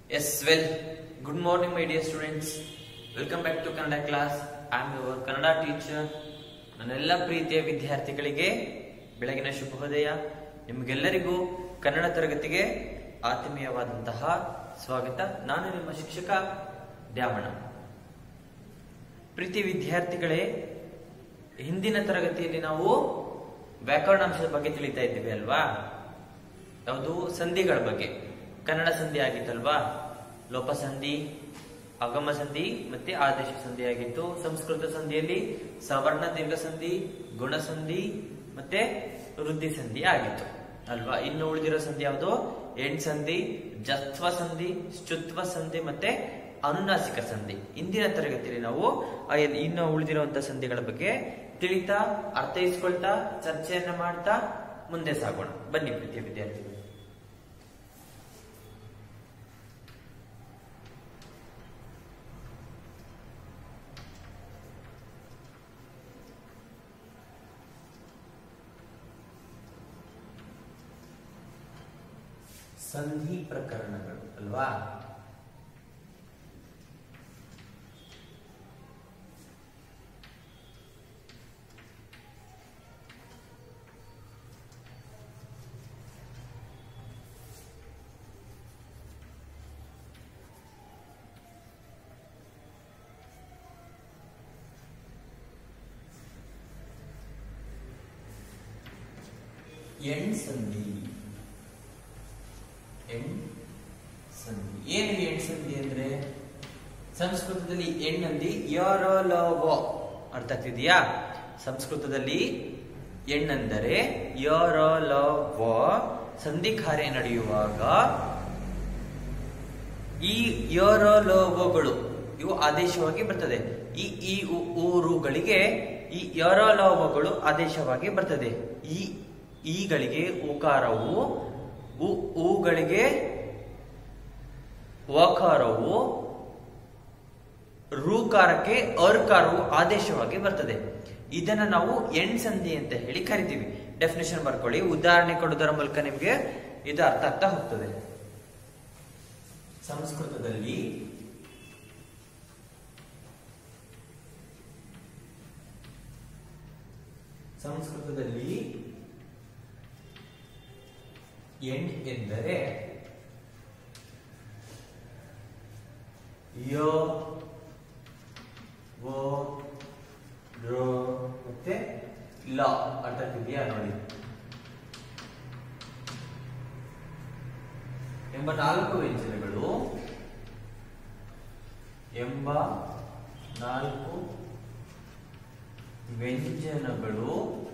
Yes, well, good morning, my dear students. Welcome back to Kannada class. I am your Kannada teacher. ನನ್ನೆಲ್ಲ ಪ್ರೀತಿಯ ವಿದ್ಯಾರ್ಥಿಗಳಿಗೆ ಬೆಳಗಿನ ಶುಭೋದಯ ನಿಮಗೆಲ್ಲರಿಗೂ ಕನ್ನಡ ತರಗತಿಗೆ ಆತ್ಮೀಯವಾದಂತಹ ಸ್ವಾಗತ ನಾನು ನಿಮ್ಮ ಶಿಕ್ಷಕ ದ್ಯಾಮಣ ಪ್ರೀತಿ ವಿದ್ಯಾರ್ಥಿಗಳೇ ಹಿಂದಿನ ತರಗತಿಯಲ್ಲಿ ನಾವು ವ್ಯಾಕರಣಾಂಶದ ಬಗ್ಗೆ ತಿಳಿತಾ ಇದ್ದೀವಿ ಅಲ್ವಾ ಯಾವುದು ಸಂಧಿಗಳ ಬಗ್ಗೆ ಕನ್ನಡ ಸಂಧಿ ಆಗಿತ್ತಲ್ವಾ ಲೋಪಸಂಧಿ ಆಗಮ ಸಂಧಿ ಮತ್ತೆ ಆದೇಶ ಸಂಧಿ ಆಗಿತ್ತು ಸಂಸ್ಕೃತ ಸಂಧಿಯಲ್ಲಿ ಸವರ್ಣ ದೀರ್ಘ ಸಂಧಿ ಗುಣಸಂಧಿ ಮತ್ತೆ ವೃದ್ಧಿ ಸಂಧಿ ಆಗಿತ್ತು ಅಲ್ವಾ ಇನ್ನು ಉಳಿದಿರೋ ಸಂಧಿ ಯಾವುದು ಎಣ್ ಸಂಧಿ ಜತ್ವ ಸಂಧಿ ಶುತ್ವ ಸಂಧಿ ಮತ್ತೆ ಅನುನಾಸಿಕ ಸಂಧಿ ಇಂದಿನ ತರಗತಿಯಲ್ಲಿ ನಾವು ಆ ಎಲ್- ಇನ್ನು ಉಳಿದಿರುವಂತಹ ಸಂಧಿಗಳ ಬಗ್ಗೆ ತಿಳಿತಾ ಅರ್ಥೈಸ್ಕೊಳ್ತಾ ಚರ್ಚೆಯನ್ನ ಮಾಡ್ತಾ ಮುಂದೆ ಸಾಗೋಣ ಬನ್ನಿ ಪ್ರೀತಿಯ ವಿದ್ಯಾರ್ಥಿಗಳು ಸಂಧಿ ಪ್ರಕರಣಗಳು ಅಲ್ವಾ ಎಣ್ ಸಂಧಿ ಎಣ್ ಸಂಧಿ ಏನು ಎಣ್ ಸಂಧಿ ಅಂದ್ರೆ ಸಂಸ್ಕೃತದಲ್ಲಿ ಎಣ್ಣಂದಿ ಯರಲವ ಅರ್ಥ ಆಗ್ತಿದೆಯಾ ಸಂಸ್ಕೃತದಲ್ಲಿ ಎಣ್ಣಂದರೆ ಯರಲವ ಸಂಧಿ ಕಾರ್ಯ ನಡೆಯುವಾಗ ಈ ಯರಲವಗಳು ಇವು ಆದೇಶವಾಗಿ ಬರ್ತದೆ ಈ ಈ ಉ, ಊರುಗಳಿಗೆ ಈ ಯರಲವಗಳು ಆದೇಶವಾಗಿ ಬರ್ತದೆ ಈ ಈಗಳಿಗೆ ಉಕಾರವು ಉ ಊಗಳಿಗೆ ವಕಾರವು ಋಕಾರಕ್ಕೆ ಅರ್ಕಾರವು ಆದೇಶವಾಗಿ ಬರ್ತದೆ ಇದನ್ನ ನಾವು ಎಣ್ ಸಂಧಿ ಅಂತ ಹೇಳಿ ಕರಿತೀವಿ ಡೆಫಿನೇಷನ್ ಬರ್ಕೊಳ್ಳಿ ಉದಾಹರಣೆ ಕೊಡೋದರ ಮೂಲಕ ನಿಮ್ಗೆ ಇದು ಅರ್ಥ ಆಗ್ತಾ ಹೋಗ್ತದೆ ಸಂಸ್ಕೃತದಲ್ಲಿ ಸಂಸ್ಕೃತದಲ್ಲಿ ಎಣ್ ಎಂದರೆ ಯೋ ವೋ ರೋ ಮತ್ತೆ ಲ ಅರ್ಥ ಆಗ್ತಿದ್ಯಾ ನೋಡಿ ಎಂಬ ನಾಲ್ಕು ವ್ಯಂಜನಗಳು ಎಂಬ ನಾಲ್ಕು ವ್ಯಂಜನಗಳು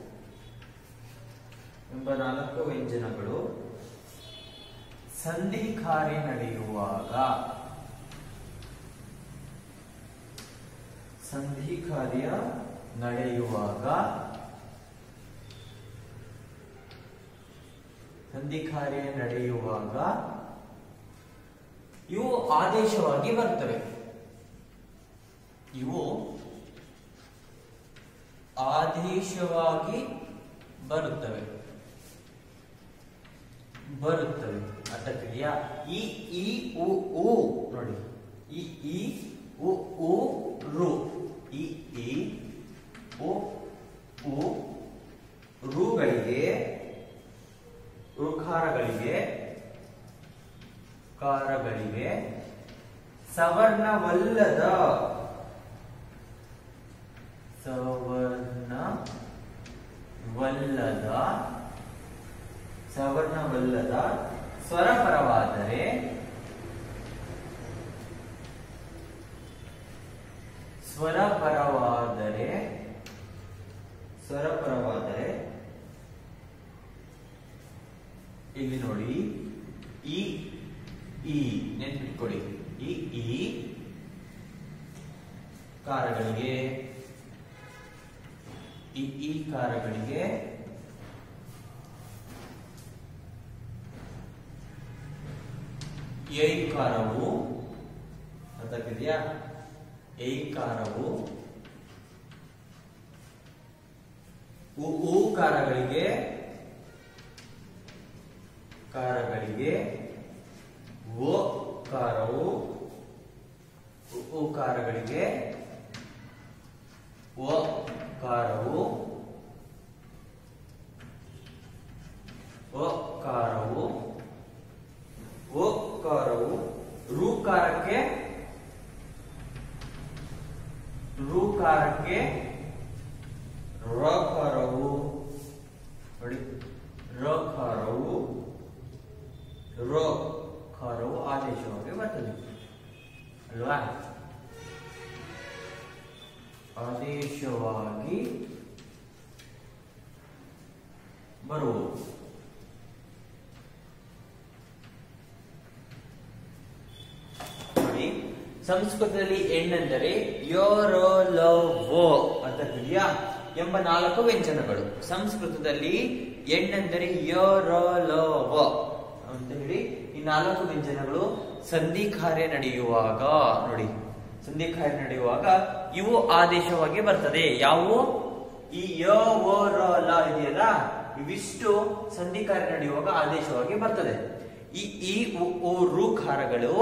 ಎಂಬ ನಾಲ್ಕು ವ್ಯಂಜನಗಳು ಸಂಧಿ ಕಾರ್ಯ ನಡೆಯುವಾಗ ಸಂಧಿ ಕಾರ್ಯ ನಡೆಯುವಾಗ ಸಂಧಿ ಕಾರ್ಯ ನಡೆಯುವಾಗ ಇವು ಆದೇಶವಾಗಿ ಬರ್ತವೆ ಇವು ಆದೇಶವಾಗಿ ಬರುತ್ತವೆ ಬರುತ್ತವೆ ಅರ್ಥಕ್ರಿಯಾ ಈ ಈ ಉ ಉ ನೋಡಿ ಈ ಈ ಉ ಉ ರು ಈ ಈ ಉ ಉ ರುಗಳಿಗೆ ಋಕಾರಗಳಿಗೆ ಕಾರಗಳಿಗೆ ಸವರ್ಣವಲ್ಲದ ಸವರ್ಣವಲ್ಲದ ಸವರ್ಣವಲ್ಲದ ಸ್ವರಪರವಾದರೆ ಸ್ವರಪರವಾದರೆ ಸ್ವರಪರವಾದರೆ ಇಲ್ಲಿ ನೋಡಿ ಈ ಈ ನೆನ್ಪಿಟ್ಕೊಳ್ಳಿ ಈ ಈ ಕಾರಗಳಿಗೆ ಈ ಈ ಕಾರಗಳಿಗೆ ಏಕಾರವು ಅರ್ಥಾಗ್ತಿದ್ಯಾ ಏಕಾರವು ಉ ಊಕಾರಗಳಿಗೆ ಕಾರಗಳಿಗೆ ಓ ಉಕಾರವು ಉ- ಉಕಾರಗಳಿಗೆ ಒಕಾರವು ಒಕಾರವು ಒಕಾರವು ಋಕಾರಕ್ಕೆ ಋಕಾರಕ್ಕೆ ರಕಾರವು ನೋಡಿ ರಕಾರವು ರಕಾರವು ಆದೇಶವಾಗಿ ಬರ್ತದೆ ಅಲ್ವಾ ಆದೇಶವಾಗಿ ಬರುವುದು ನೋಡಿ ಸಂಸ್ಕೃತದಲ್ಲಿ ಎಣ್ಣೆಂದರೆ ಯೋ ರೋ ಲೋ ವೋ ಅಂತ ತಿಳಿಯಾ ಎಂಬ ನಾಲ್ಕು ವ್ಯಂಜನಗಳು ಸಂಸ್ಕೃತದಲ್ಲಿ ಎಣ್ಣೆಂದರೆ ಯೋ ರೋ ಲೋ ವ ಅಂತ ಹೇಳಿ ಈ ನಾಲ್ಕು ವ್ಯಂಜನಗಳು ಸಂಧಿ ಕಾರ್ಯ ನಡೆಯುವಾಗ ನೋಡಿ ಸಂಧಿ ಕಾರ್ಯ ನಡೆಯುವಾಗ ಇವು ಆದೇಶವಾಗಿ ಬರ್ತದೆ ಯಾವುವು ಈ ಯ ಓ ರ ಲ ಇದೆಯಲ್ಲ ಇವಿಷ್ಟು ಸಂಧಿ ಕಾರ್ಯ ನಡೆಯುವಾಗ ಆದೇಶವಾಗಿ ಬರ್ತದೆ ಈ ಈ ಉ, ಓ ರು ಖಾರಗಳು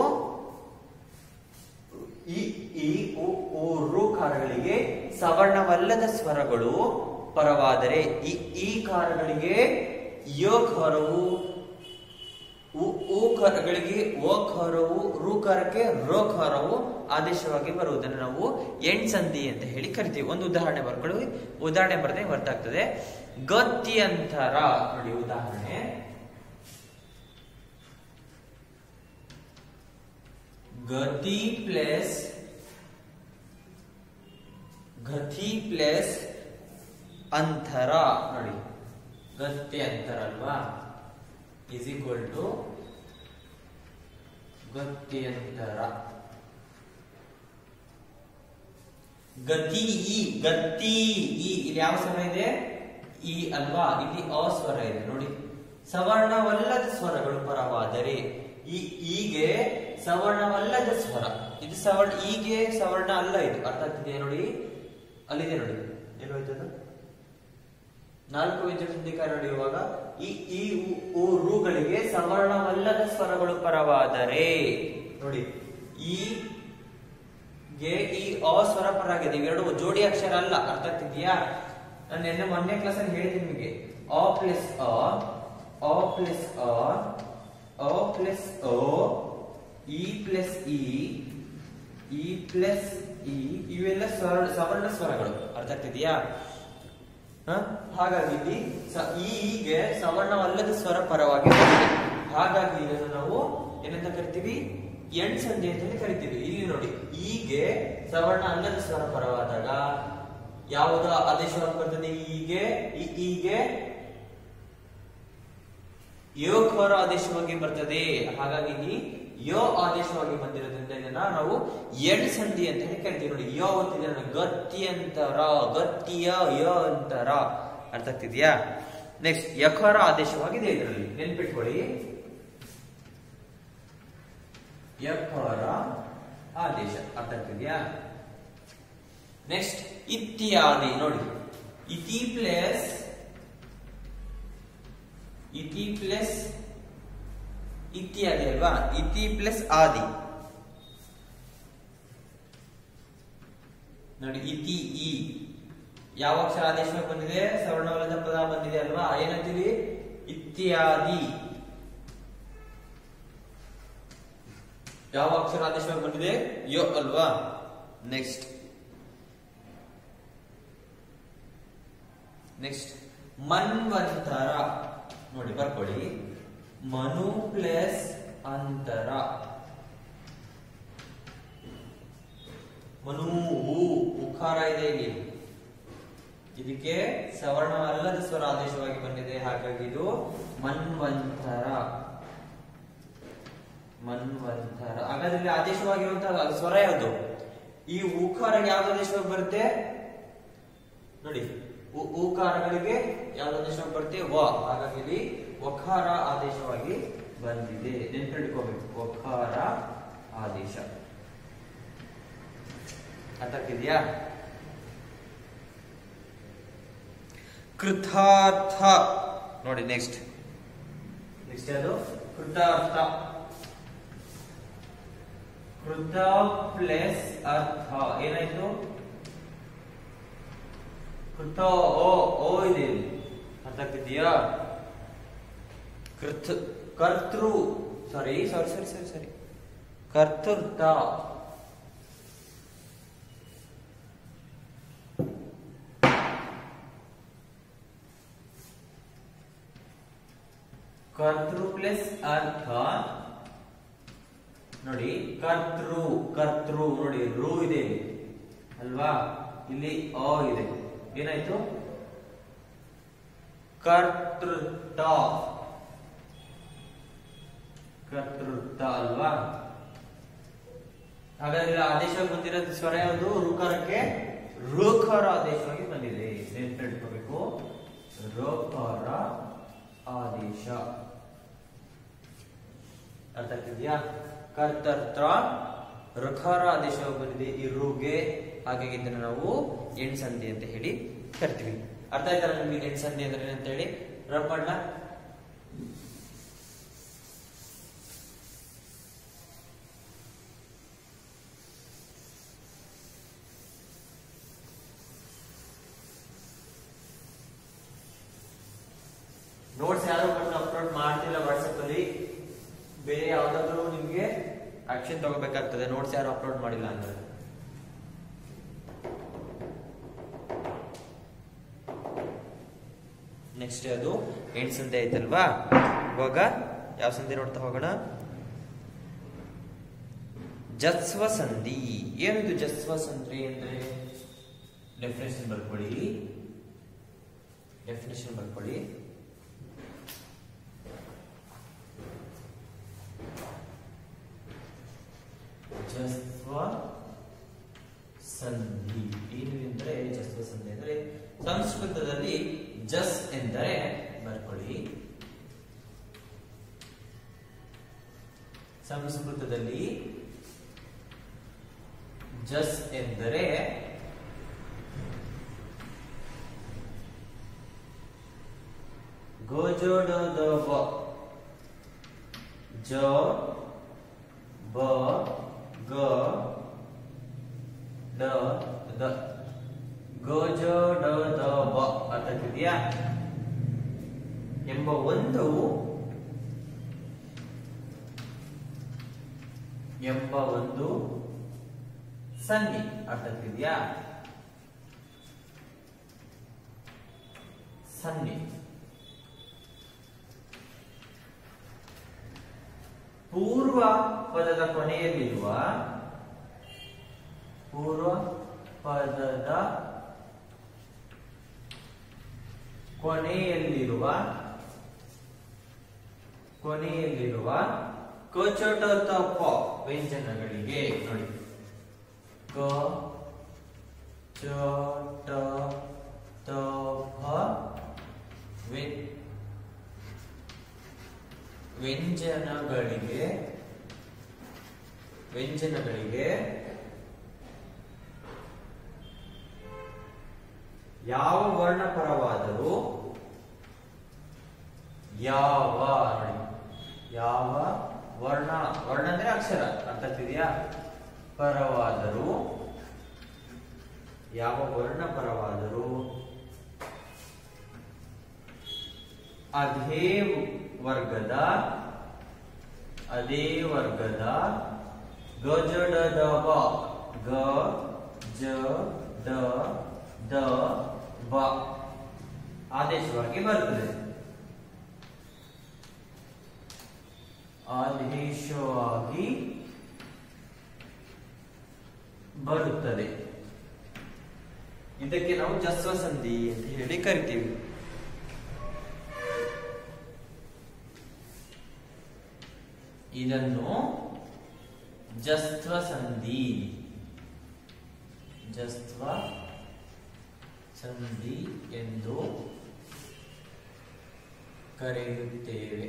ಈ ಈ ಉ, ಓ ರು ಖಾರಗಳಿಗೆ ಸವರ್ಣವಲ್ಲದ ಸ್ವರಗಳು ಪರವಾದರೆ ಈ ಈ ಖಾರಗಳಿಗೆ ಯ ಖಾರವು ಉ ಉ ಖರಗಳಿಗೆ ಓ ಖರವು ರು ಖರಕ್ಕೆ ರೋ ಖರವು ಆದೇಶವಾಗಿ ಬರುವುದನ್ನು ನಾವು ಎಣ್ ಸಂಧಿ ಅಂತ ಹೇಳಿ ಕರಿತೀವಿ ಒಂದು ಉದಾಹರಣೆ ಬರ್ಕೊಳ್ಳಿ ಉದಾಹರಣೆ ಬರದೆ ಗೊತ್ತಾಗ್ತದೆ ಗತ್ಯಂತರ ನೋಡಿ ಉದಾಹರಣೆ ಗತಿ ಪ್ಲಸ್ ಗತಿ ಪ್ಲಸ್ ಅಂತರ ನೋಡಿ ಗತ್ಯಂತರ ಅಲ್ವಾ is equal to ಗತ್ಯಂತರ ಗತಿ ಈ ಗತಿ ಈ ಇಲ್ಲಿ ಯಾವ ಸ್ವರ ಇದೆ ಈ ಅಲ್ವಾ ಇಲ್ಲಿ ಅ ಸ್ವರ ಇದೆ ನೋಡಿ ಸವರ್ಣವಲ್ಲದ ಸ್ವರಗಳು ಪರವಾದರೆ ಈ ಈಗೆ ಸವರ್ಣವಲ್ಲದ ಸ್ವರ ಇದು ಸವರ್ಣ ಈಗೆ ಸವರ್ಣ ಅಲ್ಲ ಇದು ಅರ್ಥ ಆಗ್ತಿದೆಯಾ ನೋಡಿ ಅಲ್ಲಿದೆ ನೋಡಿ ಎಲ್ಲೋಯ್ತದ ನಾಲ್ಕು ವ್ಯಂಜನ ಸಂಧಿಕಾರ ನಡೆಯುವಾಗ ಈ ಈ ಉ, ಉ, ರುಗಳಿಗೆ ಸವರ್ಣವಲ್ಲದ ಸ್ವರಗಳು ಪರವಾದರೆ ನೋಡಿ ಈ ಗೆ ಈ ಅ ಸ್ವರ ಪರ ಆಗಿದೆ ಇವೆರಡು ಜೋಡಿ ಅಕ್ಷರ ಅಲ್ಲ ಅರ್ಥ ಆಗ್ತಿದ್ಯಾ ನಾನು ನಿನ್ನೆ ಮೊನ್ನೆ ಕ್ಲಾಸ್ ಅಲ್ಲಿ ಹೇಳಿದ್ದೀನಿ ನಿಮಗೆ ಅ ಪ್ಲಸ್ ಅ ಅ ಪ್ಲಸ್ ಅ ಅ ಪ್ಲಸ್ ಅ ಇ ಪ್ಲಸ್ ಇ ಇ ಪ್ಲಸ್ ಇ ಇವೆಲ್ಲ ಸ್ವರ ಸವರ್ಣ ಸ್ವರಗಳು ಅರ್ಥ ಆಗ್ತಿದ್ಯಾ ಹ? ಹಾಗಾಗಿ ಇಲ್ಲಿ ಸ- ಈ ಹೀಗೆ ಸವರ್ಣವಲ್ಲದ ಸ್ವರ ಪರವಾಗಿ ಬಂದಿದೆ ಹಾಗಾಗಿ ಇದನ್ನು ನಾವು ಏನಂತ ಕರಿತೀವಿ ಎಂಟ್ ಸಂಧಿ ಅಂತ ಹೇಳಿ ಕರಿತೀವಿ ಇಲ್ಲಿ ನೋಡಿ ಹೀಗೆ ಸವರ್ಣ ಅಲ್ಲದ ಸ್ವರ ಪರವಾದಾಗ ಯಾವುದ ಆದೇಶವಾಗಿ ಬರ್ತದೆ ಹೀಗೆ ಈ- ಹೀಗೆ ಯೋಖರ ಆದೇಶವಾಗಿ ಬರ್ತದೆ ಹಾಗಾಗಿ ಇಲ್ಲಿ ಯೋ ಆದೇಶವಾಗಿ ಬಂದಿರೋದ್ರಿಂದ ಇದನ್ನ ನಾವು ಎಣ್ ಸಂಧಿ ಅಂತ ಹೇಳಿ ಕರಿತೀವಿ ನೋಡಿ ಯೋ ಅಂತಿದೆ ನೋಡಿ ಗತ್ಯಂತರ ಗತ್ಯ ಯ ಅಂತರ ಅರ್ಥ ಆಗ್ತಿದ್ಯಾ ನೆಕ್ಸ್ಟ್ ಯಖರ ಆದೇಶವಾಗಿದೆ ಇದರಲ್ಲಿ ನೆನ್ಪಿಟ್ಕೊಳ್ಳಿ ಯಖರ ಆದೇಶ ಅರ್ಥ ಆಗ್ತಿದ್ಯಾ ನೆಕ್ಸ್ಟ್ ಇತ್ಯಾದಿ ನೋಡಿ ಇತಿ ಪ್ಲಸ್ ಇತಿ ಪ್ಲಸ್ ಇತ್ಯಾದಿ ಅಲ್ವಾ ಇತಿ ಪ್ಲಸ್ ಆದಿ ನೋಡಿ ಇತಿ ಈ ಯಾವ ಅಕ್ಷರ ಆದೇಶವಾಗಿ ಬಂದಿದೆ ಸವರ್ಣವಲ್ಲದ ಪದ ಬಂದಿದೆ ಅಲ್ವಾ ಏನಂತೀವಿ ಇತ್ಯಾದಿ ಯಾವ ಅಕ್ಷರ ಆದೇಶವಾಗಿ ಬಂದಿದೆ ಯೋ ಅಲ್ವಾ ನೆಕ್ಸ್ಟ್ ನೆಕ್ಸ್ಟ್ ಮನ್ವಂತರ ನೋಡಿ ಬರ್ಕೊಳ್ಳಿ ಮನು ಪ್ಲಸ್ ಅಂತರ ಮನು ಹೂ ಉಖಾರ ಇದೆ ಇಲ್ಲಿ ಇದಕ್ಕೆ ಸವರ್ಣ ಅಲ್ಲದ ಸ್ವರ ಆದೇಶವಾಗಿ ಬಂದಿದೆ ಹಾಗಾಗಿ ಇದು ಮನ್ವಂತರ ಮನ್ವಂತರ ಹಾಗಾದ್ರೆ ಇಲ್ಲಿ ಆದೇಶವಾಗಿರುವಂತಹ ಸ್ವರ ಯಾವುದು ಈ ಉಖಾರ ಯಾವ್ದು ಆದೇಶವಾಗಿ ಬರುತ್ತೆ ನೋಡಿ ಉ- ಉಕಾರಗಳಿಗೆ ಯಾವ್ದು ಆದೇಶವಾಗಿ ಬರುತ್ತೆ ವ ಹಾಗಾಗಿ ಇಲ್ಲಿ ವಕಾರ ಆದೇಶವಾಗಿ ಬಂದಿದೆ ನೆನ್ಪಿಟ್ಕೋಬೇಕು ವಕಾರ ಆದೇಶ ಅರ್ಥ ಆಗ್ತಿದ್ಯಾ ಕೃತಾರ್ಥ ನೋಡಿ ನೆಕ್ಸ್ಟ್ ನೆಕ್ಸ್ಟ್ ಯಾವುದು ಕೃತಾರ್ಥ ಕೃತ ಪ್ಲಸ್ ಅರ್ಥ ಏನಾಯ್ತು ಕೃತ ಓ ಓ ಇದೆ ಇಲ್ಲಿ. ಅರ್ಥ ಆಗ್ತಿದೆಯಾ ಕೃತ್ ಕರ್ತೃ ಸಾರಿ ಸಾರಿ ಸರಿ ಸರಿ ಸರಿ ಕರ್ತೃತ ಕರ್ತೃ ಪ್ಲಸ್ ಅರ್ಥ ನೋಡಿ ಕರ್ತೃ ಕರ್ತೃ ನೋಡಿ ರು ಇದೆ ಇಲ್ಲಿ. ಅಲ್ವಾ ಇಲ್ಲಿ ಅ ಇದೆ ಏನಾಯ್ತು ಕರ್ತೃತ ಕರ್ತೃತ ಅಲ್ವಾ ಹಾಗಾದ್ರೆ ಆದೇಶವಾಗಿ ಬಂದಿರೋದು ಸ್ವರ ಯಾವುದು ಋಕಾರಕ್ಕೆ ಋಕಾರ ಆದೇಶವಾಗಿ ಬಂದಿದೆ ನೆನ್ಪಿಟ್ಕೋಬೇಕು ಋಕಾರ ಆದೇಶ ಅರ್ಥ ಆಗ್ತಿದ್ಯಾ ಕರ್ತರ್ತ್ರ ಋಕಾರ ಆದೇಶವಾಗಿ ಬಂದಿದೆ ಈ ರುಗೆ ಹಾಗಾಗಿ ಇದನ್ನ ನಾವು ಎಣ್ಸಂಧಿ ಅಂತ ಹೇಳಿ ಕರಿತೀವಿ ಅರ್ಥ ಆಯ್ತಲ್ಲ ನಿಮ್ಗೆ ಎಣ್ಸಂಧಿ ಅಂದ್ರೆ ಏನಂತ ಹೇಳಿ ರಬ್ ಮಾಡ್ಲಾ ನೋಟ್ಸ್ ಯಾರು ಬಂದು ಅಪ್ಲೋಡ್ ಮಾಡ್ತಿಲ್ಲ ವಾಟ್ಸಪ್ ಅಲ್ಲಿ ಬೇರೆ ಯಾವ್ದಾದ್ರು ನಿಮ್ಗೆ ಆಕ್ಷನ್ ತಗೋಬೇಕಾಗ್ತದೆ ನೋಟ್ಸ್ ಯಾರು ಅಪ್ಲೋಡ್ ಮಾಡಿಲ್ಲ ಅಂದ್ರೆ ನೆಕ್ಸ್ಟ್ ಅದು ಎಂಟು ಸಂಧಿ ಆಯ್ತಲ್ವಾ ಇವಾಗ ಯಾವ ಸಂಧಿ ನೋಡ್ತಾ ಹೋಗೋಣ ಜಸ್ವ ಸಂಧಿ ಏನಿದು ಜಸ್ವ ಸಂಧಿ ಅಂದ್ರೆ ಡೆಫಿನೇಷನ್ ಬರ್ಕೊಳ್ಳಿ ಡೆಫಿನೇಷನ್ ಬರ್ಕೊಳ್ಳಿ ಜಸ್ವ ಸಂಧಿ ಏನು ಎಂದರೆ ಜಸ್ವ ಸಂಧಿ ಅಂದರೆ ಸಂಸ್ಕೃತದಲ್ಲಿ ಜಸ್ ಎಂದರೆ ಬರ್ಕೊಳ್ಳಿ ಸಂಸ್ಕೃತದಲ್ಲಿ ಜಸ್ ಎಂದರೆ ಗೋಜೋಡೋದ ಬ ಜ ಬ ಗ ಡ ದ ಗೋಜೋಡೋದ ಬ ಅರ್ಥಕ್ಕಿದೆಯಾ ಎಂಬ ಒಂದು ಎಂಬ ಒಂದು ಸಂಧಿ ಅರ್ಥಕ್ಕಿದೆಯಾ ಸಂಧಿ ಪೂರ್ವ ಪದದ ಕೊನೆಯಲ್ಲಿರುವ ಪೂರ್ವ ಪದದ ಕೊನೆಯಲ್ಲಿರುವ ಕೊನೆಯಲ್ಲಿರುವ ಕಚೋಟ ಪ ವ್ಯಂಜನಗಳಿಗೆ ನೋಡಿ ಕ ಚ ಟ ತ ಪ ವ್ಯ- ವ್ಯಂಜನಗಳಿಗೆ ವ್ಯಂಜನಗಳಿಗೆ ಯಾವ ವರ್ಣಪರವಾದರೂ ಯಾವ ನೋಡಿ ಯಾವ ವರ್ಣ ವರ್ಣ ಅಂದ್ರೆ ಅಕ್ಷರ ಅರ್ಥ ಆಗ್ತಿದೆಯಾ ಪರವಾದರೂ ಯಾವ ವರ್ಣ ಪರವಾದರೂ ಅದೇ ವರ್ಗದ ಅದೇ ವರ್ಗದ ಗಜಡದ ಬ ಗ ಜ ಡ ದ ಬ ಆದೇಶವಾಗಿ ಬರುತ್ತದೆ ಆದೇಶವಾಗಿ ಬರುತ್ತದೆ ಇದಕ್ಕೆ ನಾವು ಜಸ್ವ ಸಂಧಿ ಅಂತ ಹೇಳಿ ಕರಿತೀವಿ ಇದನ್ನು ಜಸ್ತ್ವ ಸಂಧಿ ಜಸ್ತ್ವ ಸಂಧಿ ಎಂದು ಕರೆಯುತ್ತೇವೆ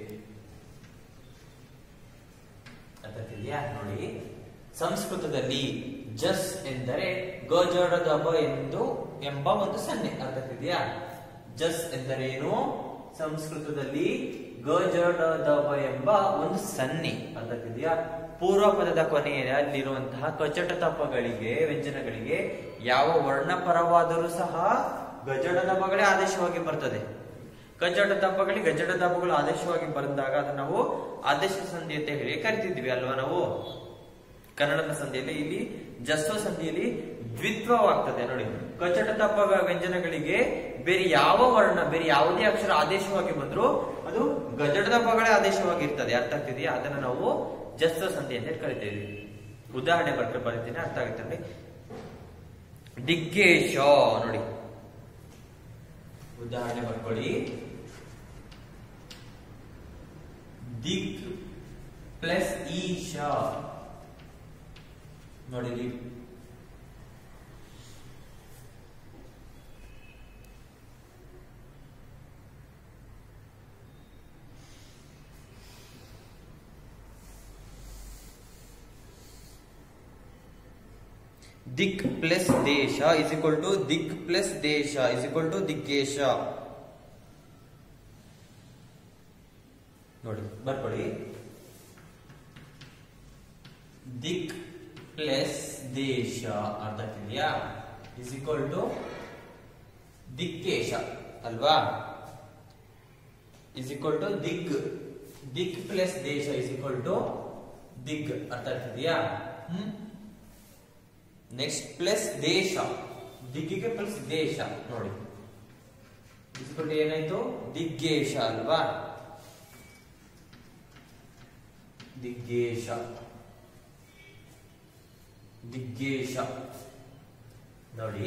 ಅರ್ಥಾಗ್ತಿದ್ಯಾ ನೋಡಿ ಸಂಸ್ಕೃತದಲ್ಲಿ ಜಸ್ ಎಂದರೆ ಗೋಜೋಡದ ಬ ಎಂದು ಎಂಬ ಒಂದು ಸನ್ನೆ ಅರ್ಥಾಗ್ತಿದ್ಯಾ ಜಸ್ ಎಂದರೇನು ಸಂಸ್ಕೃತದಲ್ಲಿ ಗೋಜೋಡದ ಬ ಎಂಬ ಒಂದು ಸನ್ನೆ ಅರ್ಥಾಗ್ತಿದ್ಯಾ ಪೂರ್ವ ಪದದ ಕೊನೆಯಲ್ಲಿರುವಂತಹ ಕಚಟ ತಪ್ಪಗಳಿಗೆ ವ್ಯಂಜನಗಳಿಗೆ ಯಾವ ವರ್ಣ ಪರವಾದರೂ ಸಹ ಗಜಡ ದಪ್ಪಗಳೇ ಆದೇಶವಾಗಿ ಬರ್ತದೆ ಕಚಟ ತಪ್ಪಗಳಿಗೆ ಗಜಡ ದಪ್ಪಗಳು ಆದೇಶವಾಗಿ ಬಂದಾಗ ಅದನ್ನ ನಾವು ಆದೇಶ ಸಂಧಿ ಅಂತ ಹೇಳಿ ಕರಿತಿದ್ವಿ ಅಲ್ವಾ ನಾವು ಕನ್ನಡದ ಸಂಧಿಯಲ್ಲಿ ಇಲ್ಲಿ ಜಸ್ವ ಸಂಧಿಯಲ್ಲಿ ದ್ವಿತ್ವವಾಗ್ತದೆ ನೋಡಿ ಕಚಟ ತಪ್ಪ ವ್ಯಂಜನಗಳಿಗೆ ಬೇರೆ ಯಾವ ವರ್ಣ ಬೇರೆ ಯಾವುದೇ ಅಕ್ಷರ ಆದೇಶವಾಗಿ ಬಂದ್ರು ಅದು ಗಜಡದ ಪಗಳೇ ಆದೇಶವಾಗಿರ್ತದೆ ಅರ್ಥ ಆಗ್ತಿದೆಯಾ ಅದನ್ನ ನಾವು ಜಸ್ವ ಸಂಧಿ ಅಂತ ಹೇಳಿ ಕರಿತೀವಿ ಉದಾಹರಣೆ ಬರ್ತಾ ಬರ್ತೀನಿ ಅರ್ಥ ಆಗುತ್ತೆ ನೋಡಿ ದಿಗ್ಗೇಶ ನೋಡಿ ಉದಾಹರಣೆ ಬರ್ಕೊಳ್ಳಿ ದಿಕ್ ಪ್ಲಸ್ ಈಶ ನೋಡಿ ಇಲ್ಲಿ ದಿಕ್ ಪ್ಲಸ್ ದೇಶ ಇಸ್ ಇಕ್ವಲ್ ಟು ದಿಕ್ ಪ್ಲಸ್ ದೇಶ ಇಸ್ ಇಕ್ವಲ್ ಟು ದಿಗ್ಗೇಶ ನೋಡಿ ಬರ್ಕೊಳ್ಳಿ ದಿಕ್ ಪ್ಲಸ್ ದೇಶ ಅರ್ಥ ಆಗ್ತಿದ್ಯಾ ಇಸ್ ಈಕ್ವಲ್ ಟು ದಿಕ್ಕೇಶ ಅಲ್ವಾ ಇಸ್ ಈಕ್ವಲ್ ಟು ದಿಗ್ ದಿಕ್ ಪ್ಲಸ್ ದೇಶ ಇಸ್ ಈಕ್ವಲ್ ಟು ದಿಗ್ ಅರ್ಥ ಆಗ್ತಿದ್ಯಾ ಹ್ಮ್ ನೆಕ್ಸ್ಟ್ ಪ್ಲಸ್ ದೇಶ ದಿಕ್ಕಿಗೆ ಪ್ಲಸ್ ದೇಶ ನೋಡಿ ಇಸ್ಕೊಂಡು ಏನಾಯ್ತು ದಿಗ್ಗೇಶ ಅಲ್ವಾ ದಿಗ್ಗೇಶ ದಿಗ್ಗೇಶ ನೋಡಿ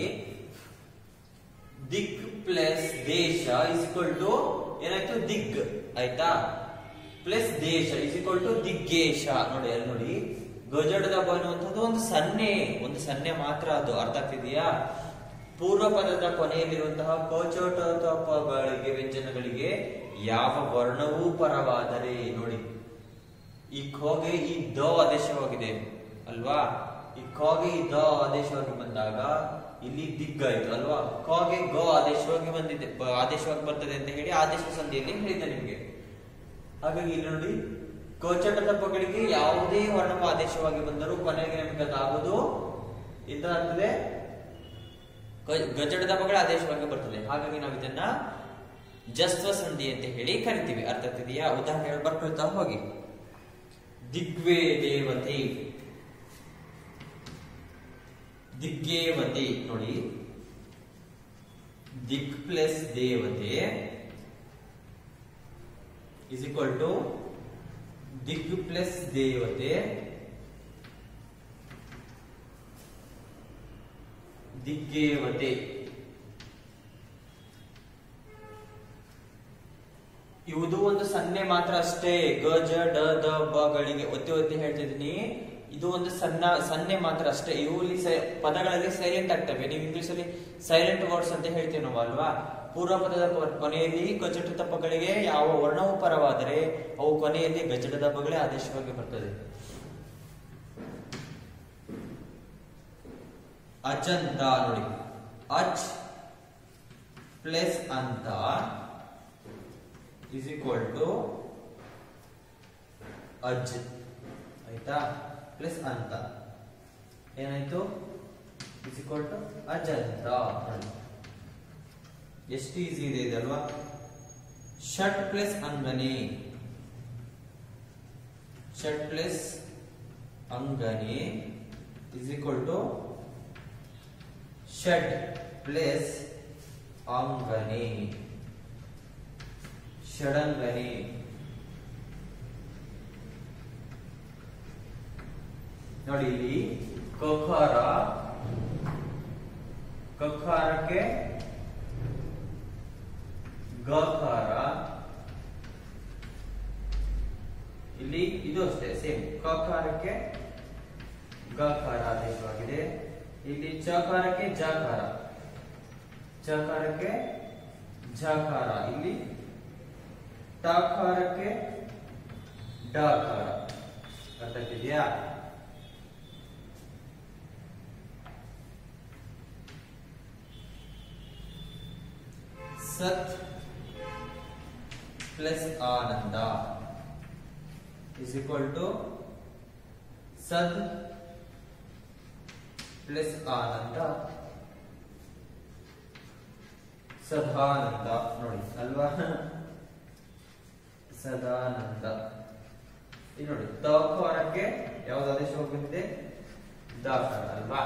ದಿಕ್ ಪ್ಲಸ್ ದೇಶ ಇಸ್ ಇಕ್ವಲ್ ಟು ಏನಾಯ್ತು ದಿಗ್ ಆಯ್ತಾ ಪ್ಲಸ್ ದೇಶ ಇಸ್ ಇಕ್ವಲ್ ಟು ದಿಗ್ಗೇಶ ನೋಡಿ ಅಲ್ಲಿ ನೋಡಿ ಗಜಡದ ಅನ್ನುವಂಥದ್ದು ಒಂದು ಸನ್ನೆ ಒಂದು ಸನ್ನೆ ಮಾತ್ರ ಅದು ಅರ್ಥ ಆಗ್ತಿದೆಯಾ ಪೂರ್ವ ಪದದ ಕೊನೆಯಲ್ಲಿರುವಂತಹ ಕೋಚೋಟ ತಪಗಳಿಗೆ ವ್ಯಂಜನಗಳಿಗೆ ಯಾವ ವರ್ಣವೂ ಪರವಾದರೆ ನೋಡಿ ಈ ಖೋಗೆ ಈ ದ ಆದೇಶವಾಗಿದೆ ಅಲ್ವಾ ಈ ಖೋಗೆ ಈ ದ ಆದೇಶವಾಗಿ ಬಂದಾಗ ಇಲ್ಲಿ ದಿಗ್ಗಾಯ್ತು ಅಲ್ವಾ ಖೋಗೆ ಗ ಆದೇಶವಾಗಿ ಬಂದಿದೆ ಬ- ಆದೇಶವಾಗಿ ಬರ್ತದೆ ಅಂತ ಹೇಳಿ ಆದೇಶ ಸಂಧಿಯಲ್ಲಿ ಹೇಳಿದೆ ನಿಮ್ಗೆ ಹಾಗಾಗಿ ಇಲ್ಲಿ ನೋಡಿ ಕೋಚಟ ತಪ್ಪಗಳಿಗೆ ಯಾವುದೇ ವರ್ಣಪ ಆದೇಶವಾಗಿ ಬಂದರೂ ಕೊನೆಗೆ ನಮಗೆ ಅದಾಗುವುದು ಇದಾಗ್ತದೆ ಗ- ಗಜಡ ದಪ್ಪಗಳ ಆದೇಶವಾಗಿ ಬರ್ತದೆ ಹಾಗಾಗಿ ನಾವು ಇದನ್ನ ಜಸ್ವ ಸಂಧಿ ಅಂತ ಹೇಳಿ ಕರಿತೀವಿ ಅರ್ಥ ಆಗ್ತಿದೆಯಾ ಉದಾಹರಣೆ ಬರ್ಕೊಳ್ತಾ ಹೋಗಿ ದಿಗ್ವೇ ದೇವತೆ ದಿಗ್ಗೇವತೆ ನೋಡಿ ದಿಕ್ ಪ್ಲಸ್ ದೇವತೆ ಇಸ್ ಈಕ್ವಲ್ ಟು ದಿಗ್ ಪ್ಲಸ್ ದೇವತೆ ದಿಗ್ಗೇವತೆ ಇವುದು ಒಂದು ಸನ್ನೆ ಮಾತ್ರ ಅಷ್ಟೇ ಗ ಜ ಡ ದ ಬ ಗಳಿಗೆ ಒತ್ತಿ ಒತ್ತಿ ಹೇಳ್ತಿದ್ದೀನಿ ಇದು ಒಂದು ಸಣ್ಣ ಸನ್ನೆ ಮಾತ್ರ ಅಷ್ಟೇ ಇವು ಇಲ್ಲಿ ಸೈ- ಪದಗಳಲ್ಲಿ ಸೈಲೆಂಟ್ ಆಗ್ತವೆ ನೀವು ಇಂಗ್ಲಿಷ್ ಅಲ್ಲಿ ಸೈಲೆಂಟ್ ವರ್ಡ್ಸ್ ಅಂತ ಹೇಳ್ತೀವಿ ನಾವು ಅಲ್ವಾ ಪೂರ್ವ ಪದದ ಕೊ- ಕೊನೆಯಲ್ಲಿ ಗಜಟ ತಪ್ಪಗಳಿಗೆ ಯಾವ ವರ್ಣವು ಪರವಾದರೆ ಅವು ಕೊನೆಯಲ್ಲಿ ಗಜಟ ದಪ್ಪಗಳೇ ಆದೇಶವಾಗಿ ಬರ್ತದೆ ಅಜಂತ ನೋಡಿ ಅಚ್ ಪ್ಲಸ್ ಅಂತ ಇಸ್ ಈಕ್ವಲ್ ಟು ಅಜ್ ಆಯ್ತಾ ಪ್ಲಸ್ ಅಂತ ಏನಾಯ್ತು ಇಸ್ ಈಕ್ವಲ್ ಟು ಅಜಂತ ನೋಡಿ. ಎಷ್ಟು ಈಸಿ ಇದೆ ಇದಲ್ವಾ ಷಟ್ ಪ್ಲಸ್ ಅಂಗನಿ ಷಟ್ ಪ್ಲಸ್ ಅಂಗನಿ ಇಸ್ ಈಕ್ವಲ್ ಟು ಷಡ್ ಪ್ಲಸ್ ಅಂಗನಿ ಷಡಂಗನಿ ನೋಡಿ ಇಲ್ಲಿ ಕಖಾರ ಕಖಾರಕ್ಕೆ ಗಕಾರ ಇಲ್ಲಿ ಇದು ಅಷ್ಟೇ ಸೇಮ್ ಕಕಾರಕ್ಕೆ ಗಕಾರ ಆದೇಶವಾಗಿದೆ ಇಲ್ಲಿ ಚಕಾರಕ್ಕೆ ಜಕಾರ ಚಕಾರಕ್ಕೆ ಝಕಾರ ಇಲ್ಲಿ ಟಕಾರಕ್ಕೆ ಡಕಾರ ಅರ್ಥ ಆಗ್ತಿದ್ಯಾ ಸತ್ ಪ್ಲಸ್ ಆನಂದ ಇಸ್ ಈಕ್ವಲ್ ಟು ಸದ್ ಪ್ಲಸ್ ಆನಂದ ಸದಾನಂದ ನೋಡಿ ಅಲ್ವಾ ಸದಾನಂದ ಈಗ ನೋಡಿ ತಕಾರಕ್ಕೆ ಯಾವ್ದು ಆದೇಶ ಹೋಗ್ಬಿಟ್ಟಿದೆ ದಾಕಾರ ಅಲ್ವಾ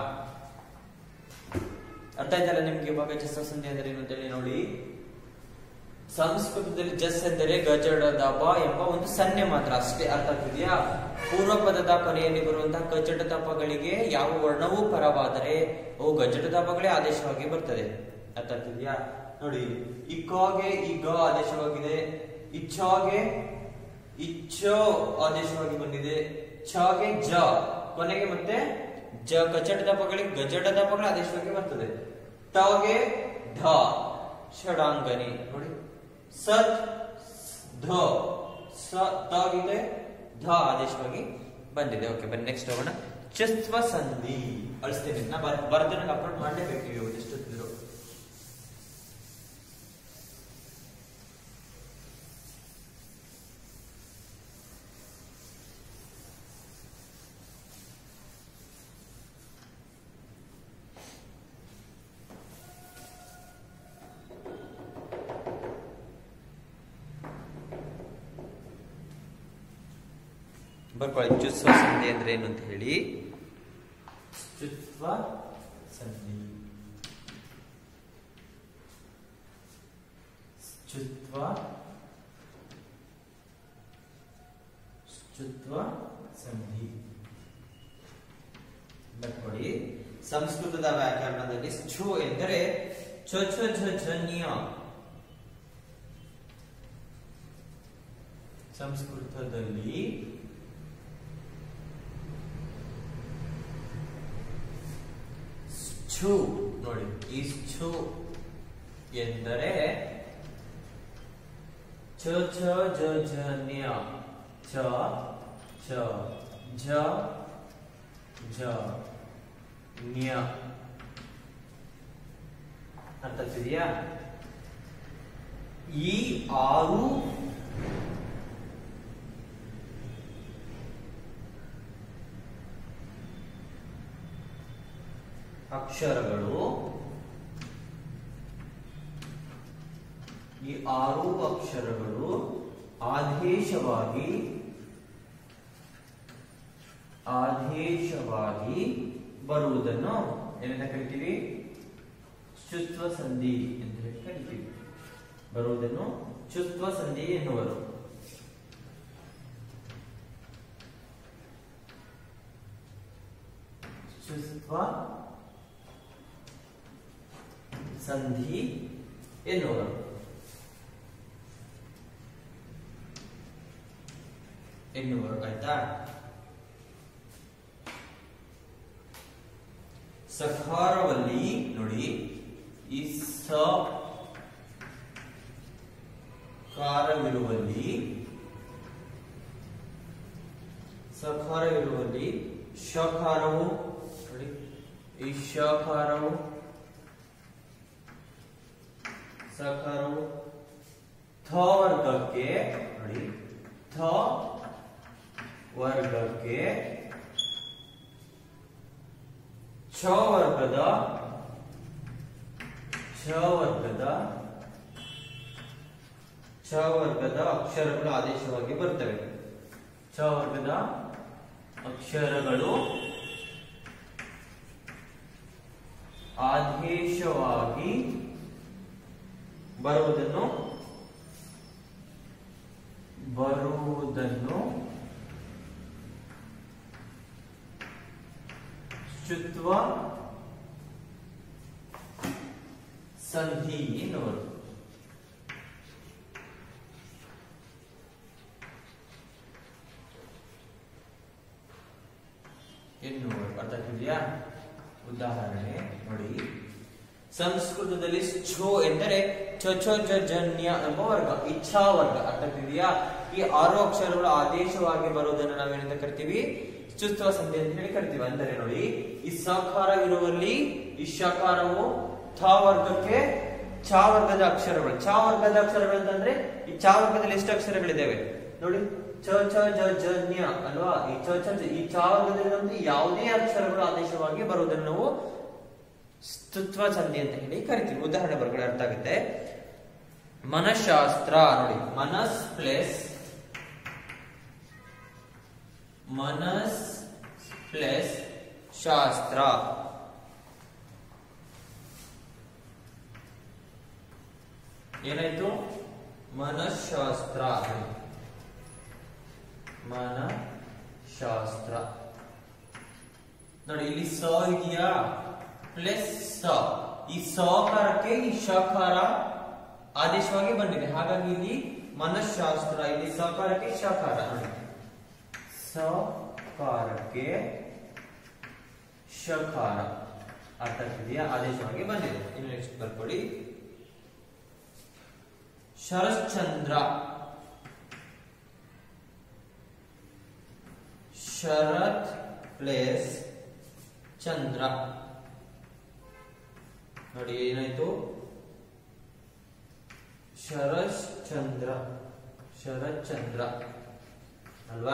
ಅರ್ಥ ಆಯ್ತಲ್ಲ ನಿಮ್ಗೆ ಇವಾಗ ಜಸ ಸಂಧಿ ಅಂದ್ರೆ ಏನು ಅಂತೇಳಿ ನೋಡಿ ಸಂಸ್ಕೃತದಲ್ಲಿ ಜಸ್ ಎಂದರೆ ಗಜಡದ ಬ ಎಂಬ ಒಂದು ಸನ್ನೆ ಮಾತ್ರ ಅಷ್ಟೇ ಅರ್ಥ ಆಗ್ತಿದೆಯಾ ಪೂರ್ವ ಪದದ ಕೊನೆಯಲ್ಲಿ ಬರುವಂತಹ ಗಜಡ ದಪಗಳಿಗೆ ಯಾವ ವರ್ಣವೂ ಪರವಾದರೆ ಅವು ಗಜಡ ದಪಗಳೇ ಆದೇಶವಾಗಿ ಬರ್ತದೆ ಅರ್ಥ ಆಗ್ತಿದ್ಯಾ ನೋಡಿ ಇಕ್ಕಾಗೆ ಈಗ ಆದೇಶವಾಗಿದೆ ಇಚ್ಛಾಗೆ ಇಚ್ಛೋ ಆದೇಶವಾಗಿ ಬಂದಿದೆ ಛಾಗೆ ಜ ಕೊನೆಗೆ ಮತ್ತೆ ಜ ಗಜಡ ದಪಗಳಿಗೆ ಗಜಡ ದಪಗಳ ಆದೇಶವಾಗಿ ಬರ್ತದೆ ಟಾಗೆ ಢ ಷಡಾಂಗನಿ ನೋಡಿ ಸತ್ ಧ ಸ ತಾಗಿದೆ ಧ ಆದೇಶವಾಗಿ ಬಂದಿದೆ ಓಕೆ ಬನ್ನಿ ನೆಕ್ಸ್ಟ್ ಹೋಗೋಣ ಚಸ್ತ್ವ ಸಂಧಿ ಅಳಿಸ್ತೇನೆ ನಾ ಬರೆದು ನಂಗೆ ಅಪ್ಲೋಡ್ ಮಾಡಲೇಬೇಕು ನೀವು ಎಷ್ಟು ಹೊತ್ತಿದ್ರು ಬರ್ಕೊಳ್ಳಿ ಚುತ್ವ ಸಂಧಿ ಅಂದ್ರೆ ಏನು ಅಂತ ಹೇಳಿ ಚುತ್ವ ಸಂಧಿ ಚುತ್ವ ಚುತ್ವ ಸಂಧಿ ಬರ್ಕೊಳ್ಳಿ ಸಂಸ್ಕೃತದ ವ್ಯಾಕರಣದಲ್ಲಿ ಛು ಎಂದರೆ ಚ ಛ ಝ ಝನ್ಯ ಸಂಸ್ಕೃತದಲ್ಲಿ ಛು ನೋಡಿ ಈ ಛು ಎಂದರೆ ಛ ಛ ಜ ಝ ನ್ಯ ಛ ಛ ಝ ಝ ನ್ಯ ಅರ್ಥ ಆಗ್ತಿದೆಯಾ ಈ ಆರು ಅಕ್ಷರಗಳು ಈ ಆರು ಅಕ್ಷರಗಳು ಆದೇಶವಾಗಿ ಆದೇಶವಾಗಿ ಬರುವುದನ್ನು ಏನಂತ ಕರಿತೀವಿ ಚುತ್ವ ಸಂಧಿ ಅಂತ ಹೇಳಿ ಕರಿತೀವಿ ಬರುವುದನ್ನು ಚುತ್ವ ಸಂಧಿ ಎನ್ನುವರು ಚುತ್ವ ಸಂಧಿ ಎನ್ನುವರು ಎನ್ನುವರು ಆಯ್ತಾ ಸಕಾರವಲ್ಲಿ ನೋಡಿ ಈ ಸ ಕಾರವಿರುವಲ್ಲಿ ಸಕಾರವಿರುವಲ್ಲಿ ಶಕಾರವು ನೋಡಿ ಈ ಶಕಾರವು ಸಕಾರವು ಥ ವರ್ಗಕ್ಕೆ ನೋಡಿ ಥ ವರ್ಗಕ್ಕೆ ಛ ವರ್ಗದ ಛ ವರ್ಗದ ಛ ವರ್ಗದ ಅಕ್ಷರಗಳು ಆದೇಶವಾಗಿ ಬರ್ತವೆ ಛ ವರ್ಗದ ಅಕ್ಷರಗಳು ಆದೇಶವಾಗಿ ಬರುವುದನ್ನು ಬರುವುದನ್ನು ಚುತ್ವ ಸಂಧಿ ಎನ್ನುವರು ಎನ್ನುವರು ಅರ್ಥ ಆಗ್ತಿದೆಯಾ ಉದಾಹರಣೆ ನೋಡಿ ಸಂಸ್ಕೃತದಲ್ಲಿ ಛೋ ಎಂದರೆ ಚೊಚೊಜನ್ಯ ಎಂಬ ವರ್ಗ ಇಚ್ಛಾ ವರ್ಗ ಅರ್ಥ ಆಗ್ತಿದೆಯಾ ಈ ಆರು ಅಕ್ಷರಗಳು ಆದೇಶವಾಗಿ ಬರುವುದನ್ನು ನಾವೇನಂತ ಕರಿತೀವಿ ಚುತ್ವ ಸಂಧಿ ಅಂತ ಹೇಳಿ ಕರಿತೀವಿ ಅಂದರೆ ನೋಡಿ ಈ ಸಕಾರವಿರುವಲ್ಲಿ ಈ ಶಕಾರವು ಥ ವರ್ಗಕ್ಕೆ ಚ ವರ್ಗದ ಅಕ್ಷರಗಳು ಚ ವರ್ಗದ ಅಕ್ಷರಗಳು ಅಂತಂದ್ರೆ ಈ ಚ ವರ್ಗದಲ್ಲಿ ಎಷ್ಟು ಅಕ್ಷರಗಳಿದ್ದಾವೆ ನೋಡಿ ಚ ಚ ಜ ಜ ನ್ಯ ಅಲ್ವಾ ಈ ಚ ಚ ಜ ಈ ಚ ವರ್ಗದಲ್ಲಿರುವಂತಹ ಯಾವುದೇ ಅಕ್ಷರಗಳು ಆದೇಶವಾಗಿ ಬರುವುದನ್ನು ನಾವು ಸ್ತುತ್ವ ಸಂಧಿ ಅಂತ ಹೇಳಿ ಕರಿತೀವಿ ಉದಾಹರಣೆ ಬರ್ಗಡೆ ಅರ್ಥ ಆಗುತ್ತೆ ಮನಃಶಾಸ್ತ್ರ ನೋಡಿ ಮನಸ್ ಪ್ಲಸ್ ಮನಸ್ ಪ್ಲಸ್ ಶಾಸ್ತ್ರ ಏನಾಯ್ತು ಮನಃಶಾಸ್ತ್ರ ಮನಃಶಾಸ್ತ್ರ ನೋಡಿ ಇಲ್ಲಿ ಸ ಇದೆಯಾ ಪ್ಲಸ್ ಸ ಈ ಸಕಾರಕ್ಕೆ ಈ ಶಕಾರ ಆದೇಶವಾಗಿ ಬಂದಿದೆ ಹಾಗಾಗಿ ಇಲ್ಲಿ ಮನಃಶಾಸ್ತ್ರ ಇಲ್ಲಿ ಸಕಾರಕ್ಕೆ ಶಕಾರ ನೋಡಿ ಸಕಾರಕ್ಕೆ ಶಕಾರ ಅರ್ಥ ಆಗ್ತಿದೆಯಾ ಆದೇಶವಾಗಿ ಬಂದಿದೆ ಇನ್ನು ನೆಕ್ಸ್ಟ್ ಬರ್ಕೊಳ್ಳಿ ಶರಶ್ಚಂದ್ರ ಶರತ್ ಪ್ಲೇಸ್ ಚಂದ್ರ ನೋಡಿ ಏನಾಯ್ತು ಶರತ್ ಚಂದ್ರ ಶರತ್ ಚಂದ್ರ ಅಲ್ವಾ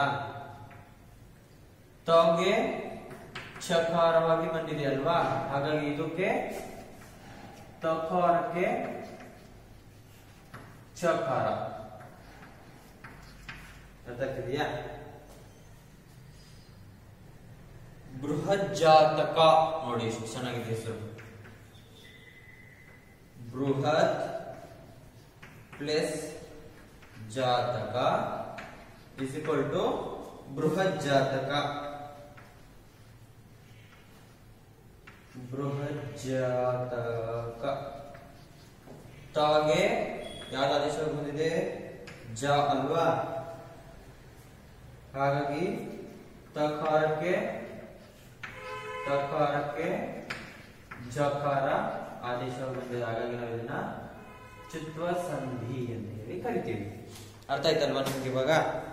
ತಗೆ ಚಕಾರವಾಗಿ ಬಂದಿದೆ ಅಲ್ವಾ ಹಾಗಾಗಿ ಇದಕ್ಕೆ ತಕಾರಕ್ಕೆ ಚಕಾರ ಅರ್ಥ ಆಗ್ತಿದೆಯಾ ಬೃಹತ್ ಜಾತಕ ನೋಡಿ ಎಷ್ಟು ಚೆನ್ನಾಗಿದೆ ಹೆಸರು ಬೃಹತ್ ಪ್ಲಸ್ ಜಾತಕ ಇಸ್ ಇಕ್ವಲ್ ಟು ಬೃಹತ್ ಜಾತಕ ಬೃಹತ್ ಜಾತಕ ತಾಗೆ ಯಾವ್ದು ಆದೇಶ ಬಂದಿದೆ ಜ ಅಲ್ವಾ ಹಾಗಾಗಿ ತಕಾರಕ್ಕೆ ತಕಾರಕ್ಕೆ ಜಕಾರ ಆದೇಶ ಬಂದಿದೆ ಹಾಗಾಗಿ ನಾವು ಇದನ್ನ ಚಿತ್ವ ಸಂಧಿ ಅಂತ ಹೇಳಿ ಕರಿತೀವಿ ಅರ್ಥ ಆಯ್ತಲ್ವಾ ನಿಮ್ಗೆ ಇವಾಗ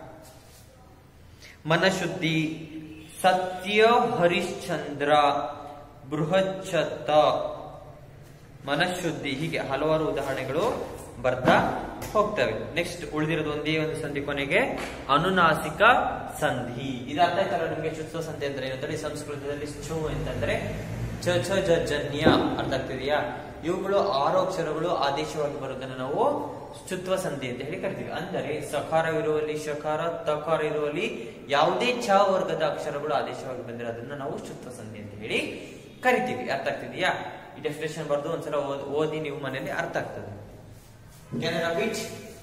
ಮನಶುದ್ಧಿ ಸತ್ಯ ಹರಿಶ್ಚಂದ್ರ ಬೃಹಚ್ಛತ್ತ ಮನಶುದ್ಧಿ ಹೀಗೆ ಹಲವಾರು ಉದಾಹರಣೆಗಳು ಬರ್ತಾ ಹೋಗ್ತವೆ ನೆಕ್ಸ್ಟ್ ಉಳಿದಿರೋದು ಒಂದೇ ಒಂದು ಸಂಧಿ ಕೊನೆಗೆ ಅನುನಾಸಿಕ ಸಂಧಿ ಇದು ಅರ್ಥ ಆಯ್ತಲ್ಲ ನಿಮ್ಗೆ ಚುತ್ವ ಸಂಧಿ ಅಂದ್ರೆ ಏನಂದ್ರೆ ಸಂಸ್ಕೃತದಲ್ಲಿ ಚು ಅಂತಂದ್ರೆ ಚ ಛ ಜ ಜನ್ಯ ಅರ್ಥ ಆಗ್ತಿದೆಯಾ ಇವುಗಳು ಆರು ಅಕ್ಷರಗಳು ಆದೇಶವಾಗಿ ಬರೋದನ್ನ ನಾವು ಚುತ್ವ ಸಂಧಿ ಅಂತ ಹೇಳಿ ಕರಿತೀವಿ ಅಂದರೆ ಸಕಾರವಿರುವಲ್ಲಿ ಶಕಾರ ತಕಾರ ಇರುವಲ್ಲಿ ಯಾವುದೇ ಚ ವರ್ಗದ ಅಕ್ಷರಗಳು ಆದೇಶವಾಗಿ ಬಂದರೆ ಅದನ್ನ ನಾವು ಚುತ್ವ ಸಂಧಿ ಅಂತ ಹೇಳಿ ಕರಿತೀವಿ ಅರ್ಥ ಆಗ್ತಿದೆಯಾ ಈ ಡೆಫಿನೇಷನ್ ಬರ್ದು ಒಂದ್ಸಲ ಓದ್- ಓದಿ ನೀವು ಮನೆಯಲ್ಲಿ ಅರ್ಥ ಆಗ್ತದೆ Can I repeat?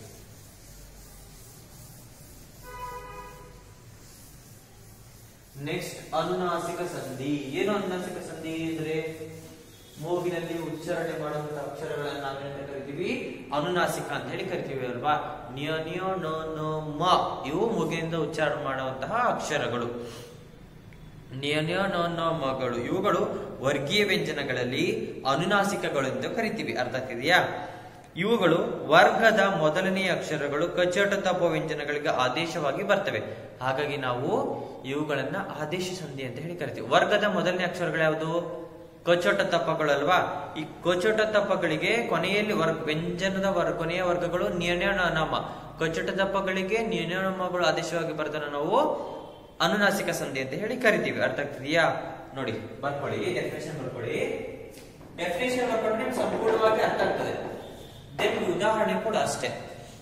ನೆಕ್ಸ್ಟ್ ಅನುನಾಸಿಕ ಸಂಧಿ ಏನು ಅನುನಾಸಿಕ ಸಂಧಿ ಅಂದ್ರೆ ಮೂಗಿನಲ್ಲಿ ಉಚ್ಚಾರಣೆ ಮಾಡುವಂತ ಅಕ್ಷರಗಳನ್ನ ನಾವೇನಂತ ಕರಿತೀವಿ ಅನುನಾಸಿಕ ಅಂತ ಹೇಳಿ ಕರಿತೀವಿ ಅಲ್ವಾ ನ್ಯ ನ್ಯ ನ ನ ಮ ಇವು ಮೂಗಿನಿಂದ ಉಚ್ಚಾರಣೆ ಮಾಡುವಂತಹ ಅಕ್ಷರಗಳು ನ್ಯ ನ್ಯ ನ ನ ಮಗಳು ಇವುಗಳು ವರ್ಗೀಯ ವ್ಯಂಜನಗಳಲ್ಲಿ ಅನುನಾಸಿಕಗಳು ಎಂದು ಕರಿತೀವಿ ಅರ್ಥ ಆಗ್ತಿದೆಯಾ ಇವುಗಳು ವರ್ಗದ ಮೊದಲನೆಯ ಅಕ್ಷರಗಳು ಕಚ್ಚಟ ತಪ್ಪ ವ್ಯಂಜನಗಳಿಗೆ ಆದೇಶವಾಗಿ ಬರ್ತವೆ ಹಾಗಾಗಿ ನಾವು ಇವುಗಳನ್ನ ಆದೇಶ ಸಂಧಿ ಅಂತ ಹೇಳಿ ಕರಿತೀವಿ ವರ್ಗದ ಮೊದಲನೇ ಅಕ್ಷರಗಳು ಯಾವುದು ಕಚೋಟ ತಪ್ಪಗಳಲ್ವಾ ಈ ಕಚೋಟ ತಪ್ಪಗಳಿಗೆ ಕೊನೆಯಲ್ಲಿ ವರ್ಗ ವ್ಯಂಜನದ ವರ್ಗ ಕೊನೆಯ ವರ್ಗಗಳು ನ್ಯನಾಮ ಕಚೋಟ ತಪ್ಪಗಳಿಗೆ ನ್ಯನಾಮಗಳು ಆದೇಶವಾಗಿ ಬರ್ತನ ನಾವು ಅನುನಾಸಿಕ ಸಂಧಿ ಅಂತ ಹೇಳಿ ಕರಿತೀವಿ ಅರ್ಥ ಆಗ್ತಿದೆಯಾ ನೋಡಿ ಬರ್ಕೊಳ್ಳಿ ಡೆಫಿನೇಷನ್ ಬರ್ಕೊಳ್ಳಿ ಡೆಫಿನೇಷನ್ ಬರ್ಕೊಂಡ್ರೆ ನಿಮ್ಗೆ ಸಂಪೂರ್ಣವಾಗಿ ಅರ್ಥ ಆಗ್ತದೆ ದೆನ್ ಉದಾಹರಣೆ ಕೂಡ ಅಷ್ಟೇ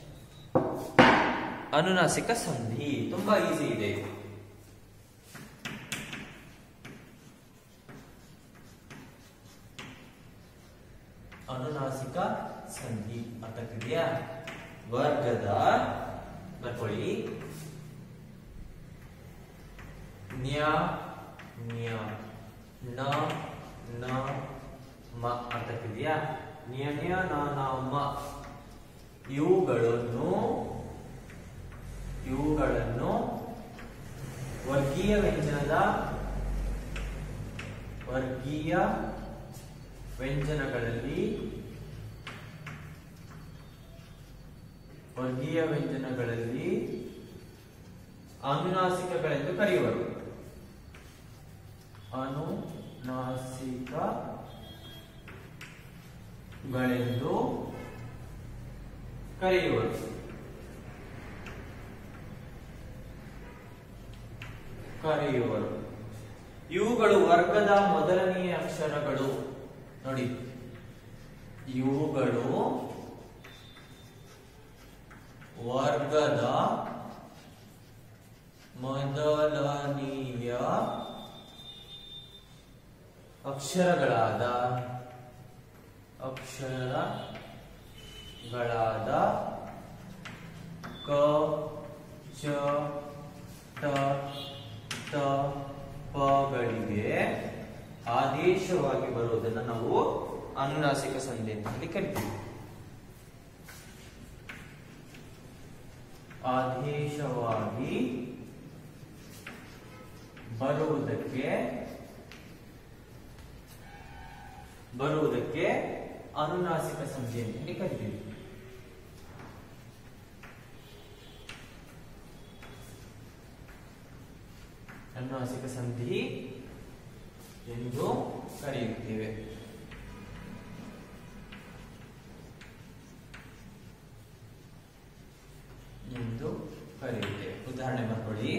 ಅನುನಾಸಿಕ ಸಂಧಿ ತುಂಬಾ ಈಸಿ ಇದೆ ಇದು. ಅನುನಾಸಿಕ ಸಂಧಿ ಅರ್ಥ ಆಗ್ತಿದೆಯಾ ವರ್ಗದ ಬರ್ಕೊಳ್ಳಿ ನ್ಯ ನ್ಯ ನ ನ ಮ ಅರ್ಥ ಆಗ್ತಿದೆಯಾ ನ್ಯ ನ್ಯ ನ ನ ಮ ಇವುಗಳನ್ನು ಇವುಗಳನ್ನು ವರ್ಗೀಯ ವ್ಯಂಜನದ ವರ್ಗೀಯ ವ್ಯಂಜನಗಳಲ್ಲಿ ವರ್ಗೀಯ ವ್ಯಂಜನಗಳಲ್ಲಿ ಅನುನಾಸಿಕಗಳೆಂದು ಕರೆಯುವರು ಅನುನಾಸಿಕಗಳೆಂದು ಕರೆಯುವರು ಕರೆಯುವರು ಇವುಗಳು ವರ್ಗದ ಮೊದಲನೆಯ ಅಕ್ಷರಗಳು ನೋಡಿ ಇವುಗಳು ವರ್ಗದ ಮೊದಲನೆಯ ಅಕ್ಷರಗಳಾದ ಅಕ್ಷರಗಳಾದ ಕ ಚ ಟ ತ ಪಗಳಿಗೆ ಆದೇಶವಾಗಿ ಬರುವುದನ್ನು ನಾವು ಅನುನಾಸಿಕ ಸಂಧಿ ಅಂತ ಹೇಳಿ ಕರಿತೀವಿ ಆದೇಶವಾಗಿ ಬರುವುದಕ್ಕೆ ಬರುವುದಕ್ಕೆ ಅನುನಾಸಿಕ ಸಂಧಿ ಅಂತ ಹೇಳಿ ಕರಿತೀವಿ ಅನುನಾಸಿಕ ಸಂಧಿ ಎಂದು ಕರೆಯುತ್ತೇವೆ ಎಂದು ಕರೆಯುತ್ತೇವೆ ಉದಾಹರಣೆ ಬರ್ಕೊಳ್ಳಿ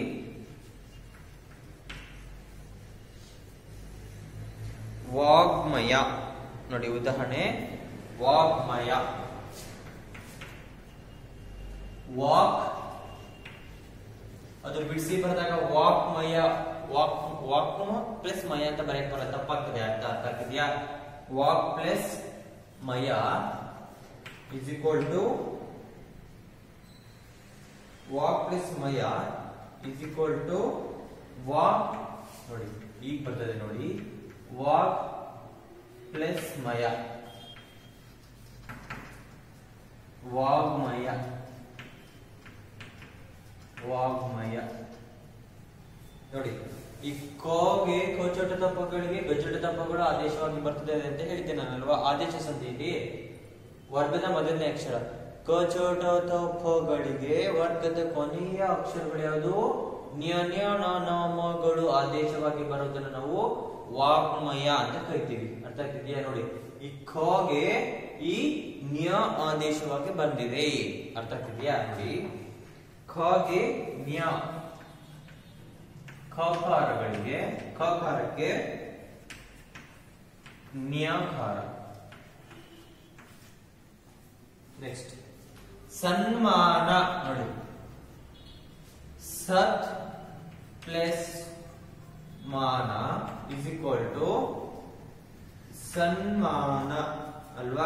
ವಾಗ್ಮಯ ನೋಡಿ ಉದಾಹರಣೆ ವಾಗ್ಮಯ ವಾಕ್ ಅದು ಬಿಡಿಸಿ ಬರೆದಾಗ ವಾಕ್ಮಯ ವಾಕ್ ವಾಕ್ ಪ್ಲಸ್ ಮಯ ಅಂತ ಬರೆಯಕ್ ಬರಲ್ಲ ತಪ್ಪಾಗ್ತದೆ ಅರ್ಥ ಅರ್ಥ ಆಗ್ತಿದ್ಯಾ ವಾಕ್ ಪ್ಲಸ್ ಮಯ ಇಸ್ ಈಕ್ವಲ್ ಟು ವಾಕ್ ಪ್ಲಸ್ ಮಯ ಇಸ್ ಈಕ್ವಲ್ ಟು ವಾಕ್ ನೋಡಿ ಈಗ ಬರ್ತದೆ ನೋಡಿ ವಾಕ್ ಪ್ಲಸ್ ಮಯ ವಾಗ್ಮಯ ವಾಗ್ಮಯ ನೋಡಿ ಈ ಕೋಗೆ ಕೋಚೋಟ ತಪ್ಪಗಳಿಗೆ ಗಜೋಟ ತಪ್ಪಗಳು ಆದೇಶವಾಗಿ ಬರ್ತದೆ ಅಂತ ಹೇಳ್ತೇನೆ ನಾನಲ್ವಾ ಆದೇಶ ಸಂಧಿಯಲ್ಲಿ ವರ್ಗದ ಮೊದಲನೇ ಅಕ್ಷರ ಕಚೋಟ ತಪ್ಪಗಳಿಗೆ ವರ್ಗದ ಕೊನೆಯ ಅಕ್ಷರಗಳು ಯಾವುದು ನ್ಯ ನ್ಯ ನ ನ ಮಗಳು ಆದೇಶವಾಗಿ ಬರೋದನ್ನ ನಾವು ವಾಗ್ಮಯ ಅಂತ ಕರಿತೀವಿ ಅರ್ಥ ಆಗ್ತಿದ್ಯಾ ನೋಡಿ ಈ ಖಗೆ ಈ ನ್ಯ ಆದೇಶವಾಗಿ ಬಂದಿದೆ ಅರ್ಥ ಆಗ್ತಿದ್ಯಾ ನೋಡಿ ಖಗೆ ನ್ಯ ಖಕಾರಗಳಿಗೆ ಖಕಾರಕ್ಕೆ ನ್ಯಾಕಾರ ನೆಕ್ಸ್ಟ್ ಸನ್ಮಾನ ನೋಡಿ ಸತ್ ಪ್ಲಸ್ ಮಾನ ಇಸ್ ಈಕ್ವಲ್ ಟು ಸನ್ಮಾನ ಅಲ್ವಾ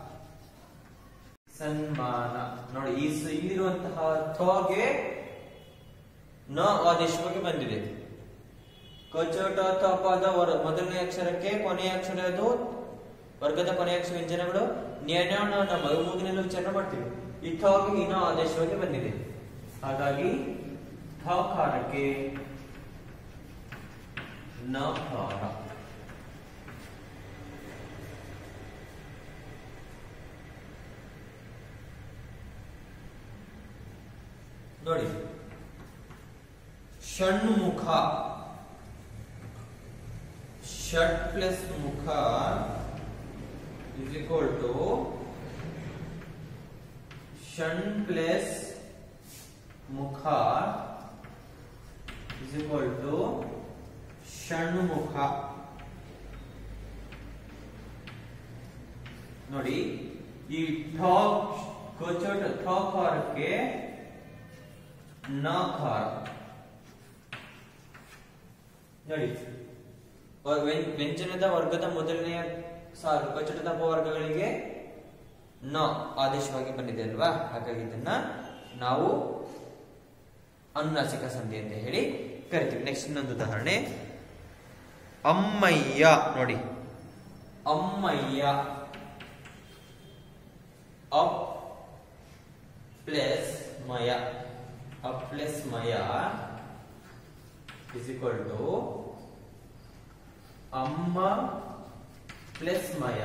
ಸನ್ಮಾನ ನೋಡಿ ಈ ಸ- ಇಲ್ಲಿರುವಂತಹ ಥೋಗೆ ನ ಆದೇಶವಾಗಿ ಬಂದಿದೆ ಕಚೋಟ ಪದ ವರ ಮೊದಲನೇ ಅಕ್ಷರಕ್ಕೆ ಕೊನೆಯ ಅಕ್ಷರ ಅದು ವರ್ಗದ ಕೊನೆಯ ಅಕ್ಷರ ವ್ಯಂಜನಗಳು ನ್ಯಾನ ನಮ್ಮ ಮೂಗಿನಲ್ಲಿ ಉಚ್ಚಾರಣೆ ಮಾಡ್ತೀವಿ ಈ ಥೋಗೆ ಇನ ಆದೇಶವಾಗಿ ಬಂದಿದೆ ಹಾಗಾಗಿ ಥಕಾರಕ್ಕೆ ನಕಾರ ನೋಡಿ ಷಣ್ಮುಖ ಷಟ್ ಪ್ಲಸ್ ಮುಖ ಇಸ್ ಈಕ್ವಲ್ ಟು ಷಣ್ ಪ್ಲಸ್ ಮುಖ ಇಸ್ ಈಕ್ವಲ್ ಟು ಷಣ್ಮುಖ ನೋಡಿ ಈ ಠ ಕೊಚೋಟ ಥಕಾರಕ್ಕೆ ನಕಾರ ನೋಡಿ ವ- ವ್ಯಂ- ವ್ಯಂಜನದ ವರ್ಗದ ಮೊದಲನೆಯ ಸಾಲು ಕಚಟದ ಅಪವರ್ಗಗಳಿಗೆ ನ ಆದೇಶವಾಗಿ ಬಂದಿದೆ ಅಲ್ವಾ ಹಾಗಾಗಿ ಇದನ್ನ ನಾವು ಅನುನಾಸಿಕ ಸಂಧಿ ಅಂತ ಹೇಳಿ ಕರಿತೀವಿ ನೆಕ್ಸ್ಟ್ ಇನ್ನೊಂದು ಉದಾಹರಣೆ ಅಮ್ಮಯ್ಯ ನೋಡಿ ಅಮ್ಮಯ್ಯ ಅಪ್ ಪ್ಲಸ್ ಮಯ ಅಪ್ ಪ್ಲಸ್ ಮಯ ಇಸ್ ಈಕ್ವಲ್ ಟು ಅಮ್ಮ ಪ್ಲಸ್ ಮಯ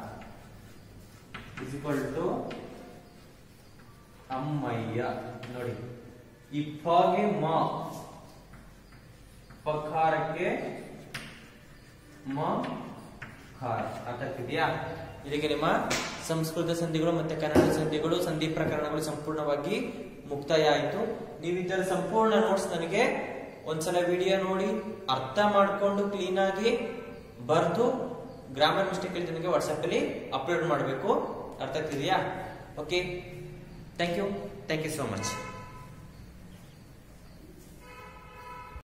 ಇಸ್ ಈಕ್ವಲ್ ಟು ಅಮ್ಮಯ್ಯ ನೋಡಿ ಈ ಫಗೆ ಮ ಪಕಾರಕ್ಕೆ ಮ ಖಾರ ಅರ್ಥ ಆಗ್ತಿದ್ಯಾ ಇಲ್ಲಿಗೆ ನಿಮ್ಮ ಸಂಸ್ಕೃತ ಸಂಧಿಗಳು ಮತ್ತೆ ಕನ್ನಡ ಸಂಧಿಗಳು ಸಂಧಿ ಪ್ರಕರಣಗಳು ಸಂಪೂರ್ಣವಾಗಿ ಮುಕ್ತಾಯ ಆಯಿತು ನೀವು ಇದರ ಸಂಪೂರ್ಣ ನೋಟ್ಸ್ ನನಗೆ ಒಂದ್ಸಲ ವಿಡಿಯೋ ನೋಡಿ ಅರ್ಥ ಮಾಡ್ಕೊಂಡು ಕ್ಲೀನ್ ಆಗಿ ಬರ್ದು ಗ್ರಾಮರ್ ಮಿಸ್ಟೇಕ್ ಇದ್ರೆ ನಿಮಗೆ ವಾಟ್ಸಪ್ ಅಲ್ಲಿ ಅಪ್ಲೋಡ್ ಮಾಡಬೇಕು ಅರ್ಥ ಆಗ್ತಿದೆಯಾ okay thank you thank you so much